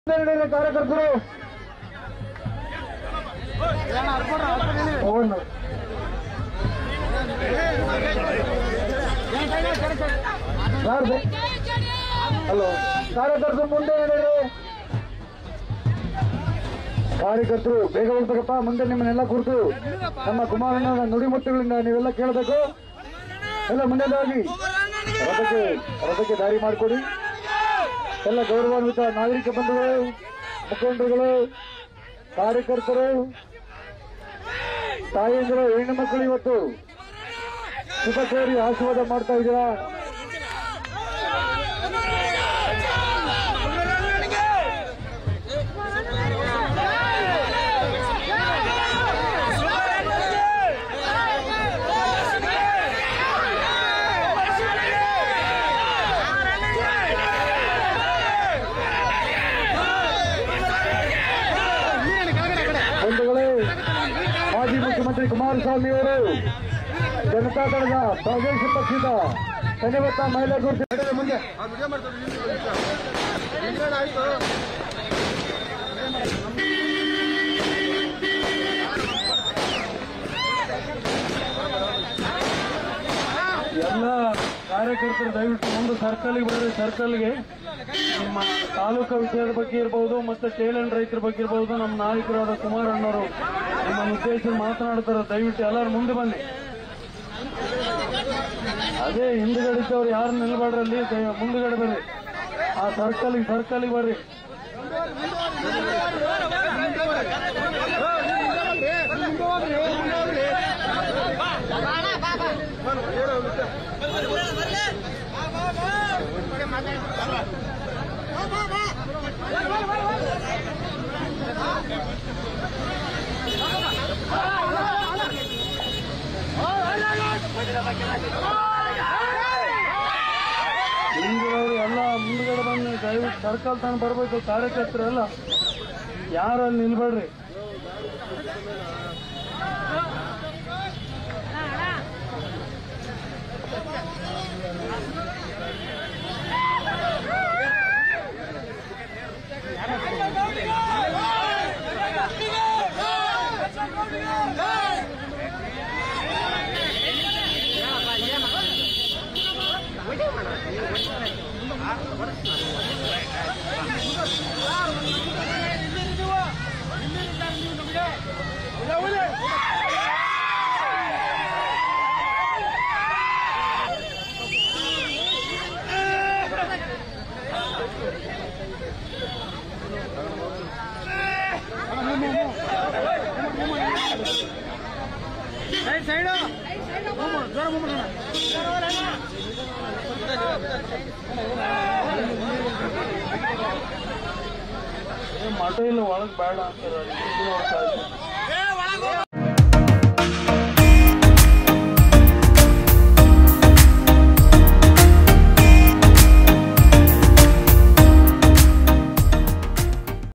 ನಡೆಯುವ ಕಾರ್ಯಕರ್ತರು ಹೋಗೋಣ. ಯಾರು ಬೆ- ಹಲೋ ಕಾರ್ಯಕರ್ತರು ಮುಂದೆ ನಡೆಯಿರಿ ಕಾರ್ಯಕರ್ತರು ಬೇಗ ಹೋಗ್ಬೇಕಪ್ಪ ಮುಂದೆ ನಿಮ್ಮನ್ನೆಲ್ಲ ಕುರಿತು ನಮ್ಮ ಕುಮಾರಣ್ಣ ನುಡಿಮುತ್ತುಗಳಿಂದ ನೀವೆಲ್ಲ ಕೇಳಬೇಕು ಎಲ್ಲ ಮುಂದೆ ಹೋಗಿ ರಥಕ್ಕೆ ರಥಕ್ಕೆ ದಾರಿ ಮಾಡಿಕೊಡಿ ಎಲ್ಲ ಗೌರವಾನ್ವಿತ ನಾಗರಿಕ ಬಂಧುಗಳು ಮುಖಂಡರುಗಳು ಕಾರ್ಯಕರ್ತರು ತಾಯಂದಿರು ಹೆಣ್ಣು ಮಕ್ಕಳು ಇವತ್ತು ಶುಭ ಕೋರಿ ಆಶೀರ್ವಾದ ಮಾಡ್ತಾ ಇದ್ದೀರಾ ಬಂಧುಗಳೇ ಮಾಜಿ ಮುಖ್ಯಮಂತ್ರಿ ಕುಮಾರಸ್ವಾಮಿ ಅವರು ಜನತಾ ದಳದ ಪ್ರಾದೇಶಿಕ ಪಕ್ಷದ ಶನಿವತ್ತ ಮಹಿಳಾ ಗುರುತು ಮುಂದೆ ಎಲ್ಲ ಕಾರ್ಯಕರ್ತರು ದಯವಿಟ್ಟು ಒಂದು ಸರ್ಕಲ್ಗೆ ಬರ್ರಿ ಸರ್ಕಲ್ಗೆ ನಿಮ್ಮ ತಾಲೂಕು ವಿಷಯದ ಬಗ್ಗೆ ಇರಬಹುದು ಮತ್ತೆ ಟೇಲೆಂಟ್ ರೈತರ ಬಗ್ಗೆ ಇರಬಹುದು ನಮ್ಮ ನಾಯಕರಾದ ಕುಮಾರಣ್ಣವರು ನಿಮ್ಮನ್ನು ಉದ್ದೇಶಿಸಿ ಮಾತನಾಡ್ತಾರೆ ದಯವಿಟ್ಟು ಎಲ್ಲರೂ ಮುಂದೆ ಬನ್ನಿ ಅದೇ ಹಿಂದ್ಗಡೆ ಇದ್ದವ್ರು ಯಾರು ನಿಲ್ಬೇಡ್ರಲ್ಲಿ ದಯ- ಮುಂದ್ಗಡೆ ಬರ್ರಿ ಆ ಸರ್ಕಲ್ಗೆ ಸರ್ಕಲ್ಗೆ ಬರ್ರಿ ಹಿಂದಿನವರು ಎಲ್ಲ ಮುಂದ್ಗಡೆ ಬನ್ನಿ ದಯವಿಟ್ಟು ಸರ್ಕಲ್ ತನಕ ಬರಬೇಕು ಕಾರ್ಯಕರ್ತರು ಎಲ್ಲ ಯಾರು ಅಲ್ಲಿ ನಿಲ್ಬೇಡ್ರಿ ಏ, ಮಠ ಇಲ್ಲ ಒಳಗ್ ಬೇಡ ಅಂತಾರೆ ಹಿಂದಿನ ವರ್ಷ ಆಯ್ತು